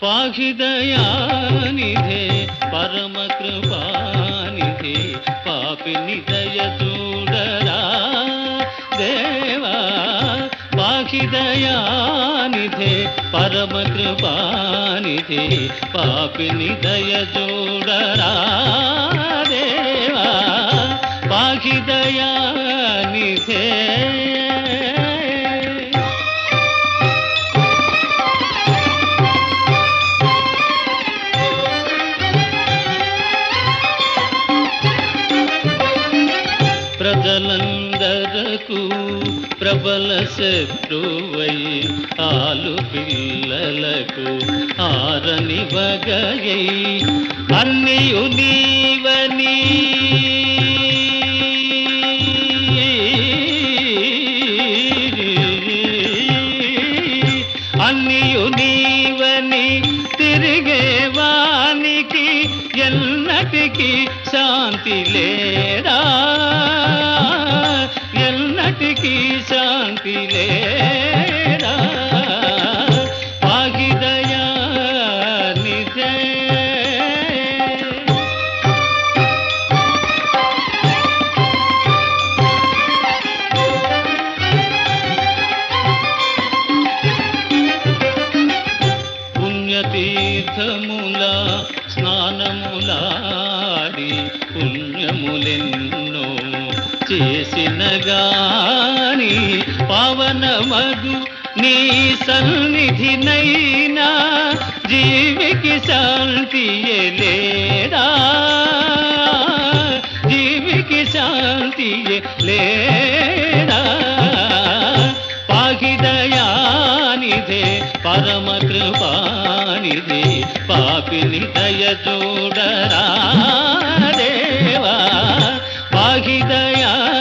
పాహి దయానిధే పరమ కృపానిధే పాపిని దయ చూడరా దేవా పాహి దయానిధే పరమ కృపానిధే పాపిని దయ చూడరా దేవా పాహి దయానిధే ప్రజలందరకు ప్రబల శత్రువై ఆలు పిల్లలకు ఆరని వగయై అన్నియు నీవని అన్నియు నీవని తిరిగేవానికి ఎన్నటికి శాంతి లేడా ఎన్నటికి శాంతి లేడా పాగిదయా నిజే పుణ్యతీర్థముల స్నానములాడి పుణ్యములెన్నో చేసిన గాని పవనమగు నీ సన్నిధినైనా జీవికి శాంతి లేడా జీవికి శాంతి లేడా పాహిదయానిధే పరమ కృపానిధే పాపిని దయ చూడరా దేవా పాహిదయా